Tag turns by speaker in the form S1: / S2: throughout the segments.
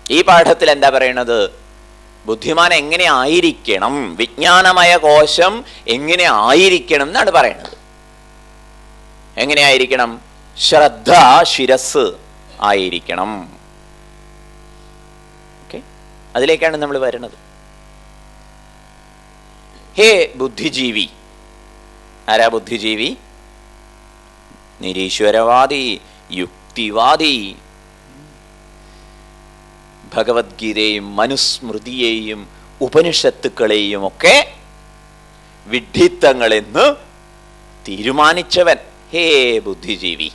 S1: ഈ പാഠത്തിൽ എന്താ പറയണത് ബുദ്ധിമാൻ എങ്ങനെ ആയിരിക്കണം വിജ്ഞാനമയ കോശം എങ്ങനെ ആയിരിക്കണം എന്നാണ് പറയണത് എങ്ങനെ ആയിരിക്കണം ശ്രദ്ധ ശിരസ് ആയിരിക്കണം ഓക്കെ അതിലേക്കാണ് നമ്മൾ വരുന്നത് ഹേ ബുദ്ധിജീവി ആരാ ബുദ്ധിജീവി നിരീശ്വരവാദി യുക്തിവാദി ഭഗവത്ഗീതയും മനുസ്മൃതിയെയും ഉപനിഷത്തുക്കളെയും ഒക്കെ വിഡ്ഢിത്തങ്ങളെന്ന് തീരുമാനിച്ചവൻ ഹേ ബുദ്ധിജീവി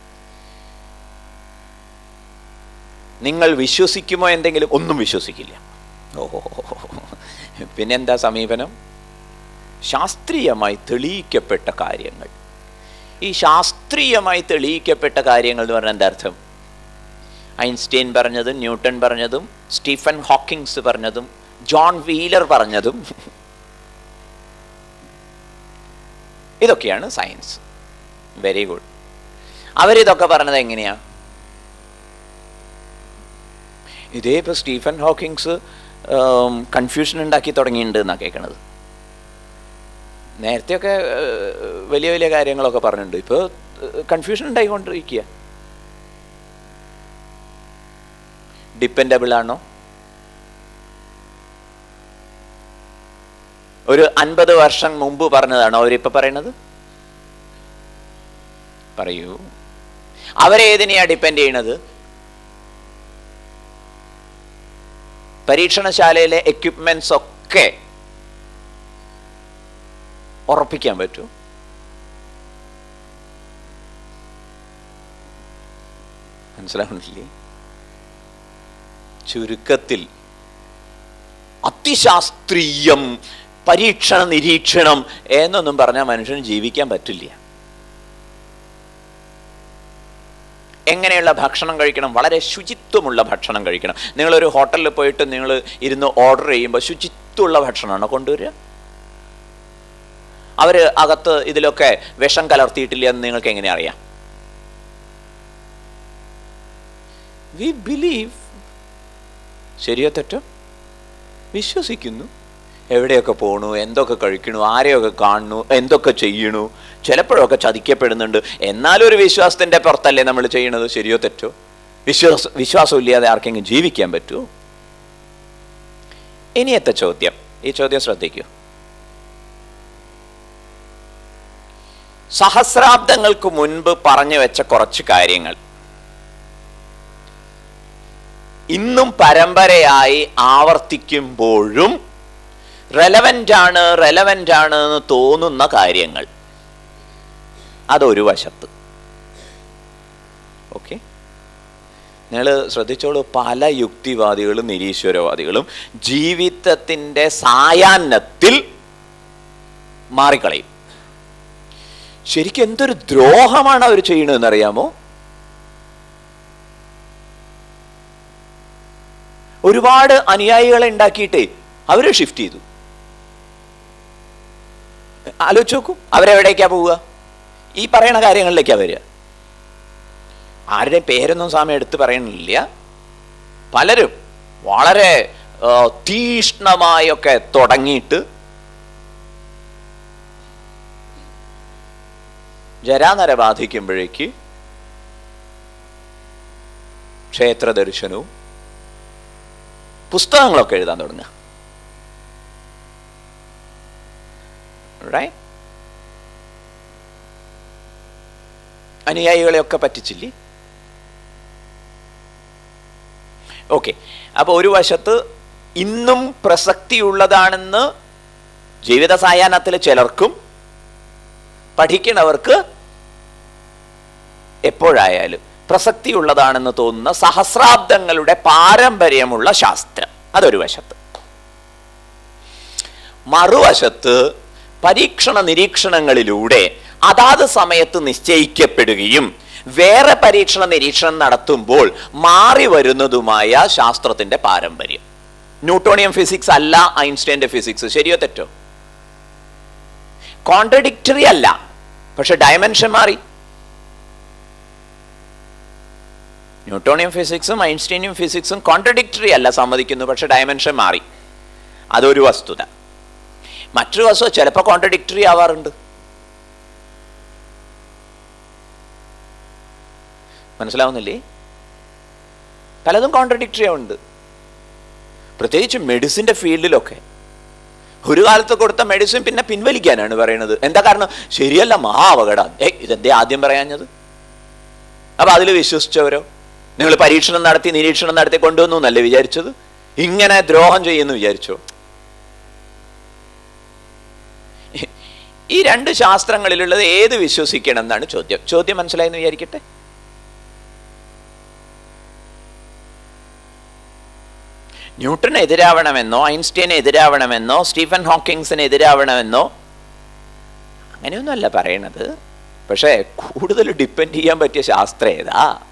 S1: നിങ്ങൾ വിശ്വസിക്കുമോ എന്തെങ്കിലും ഒന്നും വിശ്വസിക്കില്ല ഓഹോ പിന്നെന്താ സമീപനം ശാസ്ത്രീയമായി തെളിയിക്കപ്പെട്ട കാര്യങ്ങൾ ഈ ശാസ്ത്രീയമായി തെളിയിക്കപ്പെട്ട കാര്യങ്ങൾ എന്ന് പറഞ്ഞാൽ എന്താ അർത്ഥം ഐൻസ്റ്റീൻ പറഞ്ഞതും ന്യൂട്ടൺ പറഞ്ഞതും സ്റ്റീഫൻ ഹോക്കിങ്സ് പറഞ്ഞതും ജോൺ വീലർ പറഞ്ഞതും ഇതൊക്കെയാണ് സയൻസ് വെരി ഗുഡ് അവരിതൊക്കെ പറഞ്ഞത് എങ്ങനെയാ ഇതേ ഇപ്പൊ സ്റ്റീഫൻ ഹോക്കിങ്സ് കൺഫ്യൂഷൻ ഉണ്ടാക്കി തുടങ്ങിയിട്ടുണ്ട് എന്നാ കേൾക്കണത് നേരത്തെയൊക്കെ ഏഹ്, വലിയ വലിയ കാര്യങ്ങളൊക്കെ പറഞ്ഞിട്ടുണ്ട് ഇപ്പോൾ കൺഫ്യൂഷൻ ഉണ്ടായിക്കൊണ്ടിരിക്കുക ഡിപ്പെൻഡബിൾ ആണോ ഒരു അൻപത് വർഷം മുമ്പ് പറഞ്ഞതാണോ അവരിപ്പോ പറയണത് പറയൂ അവരേതിനെയാ ഡിപ്പെൻഡ് ചെയ്യണത് പരീക്ഷണശാലയിലെ എക്യുപ്മെന്റ്സ് ഒക്കെ ഉറപ്പിക്കാൻ പറ്റൂ മനസ്സിലാവുന്നില്ലേ ചുരുക്കത്തിൽ അതിശാസ്ത്രീയം പരീക്ഷണ നിരീക്ഷണം എന്നൊന്നും പറഞ്ഞാൽ മനുഷ്യന് ജീവിക്കാൻ പറ്റില്ല എങ്ങനെയുള്ള ഭക്ഷണം കഴിക്കണം വളരെ ശുചിത്വമുള്ള ഭക്ഷണം കഴിക്കണം നിങ്ങളൊരു ഹോട്ടലിൽ പോയിട്ട് നിങ്ങൾ ഇരുന്ന് ഓർഡർ ചെയ്യുമ്പോൾ ശുചിത്വമുള്ള ഭക്ഷണമാണോ കൊണ്ടുവരിക അവര് അകത്ത് ഇതിലൊക്കെ വിഷം കലർത്തിയിട്ടില്ല എന്ന് നിങ്ങൾക്ക് എങ്ങനെ അറിയാം വി ബിലീവ് ശരിയോ തെറ്റോ വിശ്വസിക്കുന്നു എവിടെയൊക്കെ പോണു എന്തൊക്കെ കഴിക്കണു ആരെയൊക്കെ കാണുന്നു എന്തൊക്കെ ചെയ്യണു ചിലപ്പോഴൊക്കെ ചതിക്കപ്പെടുന്നുണ്ട് എന്നാലും ഒരു വിശ്വാസത്തിന്റെ പുറത്തല്ലേ നമ്മൾ ചെയ്യണത് ശരിയോ തെറ്റോ വിശ്വാസ വിശ്വാസം ഇല്ലാതെ ആർക്കെങ്കിലും ജീവിക്കാൻ പറ്റുമോ ഇനിയത്തെ ചോദ്യം ഈ ചോദ്യം ശ്രദ്ധിക്കൂ സഹസ്രാബ്ദങ്ങൾക്ക് മുൻപ് പറഞ്ഞു വെച്ച കുറച്ച് കാര്യങ്ങൾ ഇന്നും പരമ്പരയായി ആവർത്തിക്കുമ്പോഴും റെലവൻ്റ് ആണ് റെലവൻ്റ് ആണ് എന്ന് തോന്നുന്ന കാര്യങ്ങൾ അതൊരു വശത്ത് ഓക്കെ നിങ്ങൾ ശ്രദ്ധിച്ചോളൂ പല യുക്തിവാദികളും നിരീശ്വരവാദികളും ജീവിതത്തിൻ്റെ സായാഹ്നത്തിൽ മാറിക്കളയും ശരിക്കും എന്തൊരു ദ്രോഹമാണ് അവർ ചെയ്യണതെന്ന് അറിയാമോ ഒരുപാട് അനുയായികളെ ഉണ്ടാക്കിയിട്ടേ അവര് ഷിഫ്റ്റ് ചെയ്തു ആലോചിച്ച് നോക്കൂ അവരെവിടേക്കാ പോവുക ഈ പറയണ കാര്യങ്ങളിലേക്കാ വരിക ആരുടെയും പേരൊന്നും സ്വാമി എടുത്ത് പറയണില്ല പലരും വളരെ ആ, തീഷ്ണമായൊക്കെ തുടങ്ങിയിട്ട് ജരാനര ബാധിക്കുമ്പോഴേക്ക് ക്ഷേത്ര ദർശനവും പുസ്തകങ്ങളൊക്കെ എഴുതാൻ തുടങ്ങുക Right? അനുയായികളെയൊക്കെ പറ്റിച്ചില്ലേ ഓക്കെ അപ്പൊ ഒരു വശത്ത് ഇന്നും പ്രസക്തിയുള്ളതാണെന്ന് ജീവിത സായാഹ്നത്തിൽ ചിലർക്കും പഠിക്കണവർക്ക് എപ്പോഴായാലും പ്രസക്തിയുള്ളതാണെന്ന് തോന്നുന്ന സഹസ്രാബ്ദങ്ങളുടെ പാരമ്പര്യമുള്ള ശാസ്ത്രം അതൊരു വശത്ത് മറുവശത്ത് പരീക്ഷണ നിരീക്ഷണങ്ങളിലൂടെ അതാത് സമയത്ത് നിശ്ചയിക്കപ്പെടുകയും വേറെ പരീക്ഷണ നിരീക്ഷണം നടത്തുമ്പോൾ മാറി വരുന്നതുമായ ശാസ്ത്രത്തിന്റെ പാരമ്പര്യം ന്യൂട്ടോണിയം ഫിസിക്സ് അല്ല ഐൻസ്റ്റൈന്റെ ഫിസിക്സ് ശരിയോ തെറ്റോ കോൺട്രഡിക്ടറി അല്ല പക്ഷെ ഡയമെൻഷൻ മാറി ന്യൂട്ടോണിയം ഫിസിക്സും ഐൻസ്റ്റീനിയം ഫിസിക്സും കോൺട്രഡിക്ടറി അല്ല സമ്മതിക്കുന്നു പക്ഷെ ഡയമെൻഷൻ മാറി അതൊരു വസ്തുത മറ്റൊരു വസ്തുത ചിലപ്പോൾ കോൺട്രഡിക്ടറി ആവാറുണ്ട് മനസ്സിലാവുന്നില്ലേ പലതും കോൺട്രഡിക്ടറി ഉണ്ട് പ്രത്യേകിച്ച് മെഡിസിൻ്റെ ഫീൽഡിലൊക്കെ ഒരു കാലത്ത് കൊടുത്ത മെഡിസിൻ പിന്നെ പിൻവലിക്കാനാണ് പറയുന്നത് എന്താ കാരണം ശരിയല്ല മഹാ അപകടം ഏ ഇതെന്തേ ആദ്യം പറയാഞ്ഞത് അപ്പൊ അതിൽ വിശ്വസിച്ചവരോ നിങ്ങൾ പരീക്ഷണം നടത്തി നിരീക്ഷണം നടത്തി കൊണ്ടുവന്നു എന്നല്ലേ വിചാരിച്ചത് ഇങ്ങനെ ദ്രോഹം ചെയ്യുന്നു വിചാരിച്ചോ ഈ രണ്ട് ശാസ്ത്രങ്ങളിലുള്ളത് ഏത് വിശ്വസിക്കണം എന്നാണ് ചോദ്യം ചോദ്യം മനസ്സിലായെന്ന് വിചാരിക്കട്ടെ ന്യൂട്ടന് എതിരാവണമെന്നോ ഐൻസ്റ്റീന് എതിരാവണമെന്നോ സ്റ്റീഫൻ ഹോക്കിങ്സിന് എതിരാവണമെന്നോ അങ്ങനെയൊന്നുമല്ല പറയണത് പക്ഷേ കൂടുതൽ ഡിപ്പെൻഡ് ചെയ്യാൻ പറ്റിയ ശാസ്ത്രം ഏതാ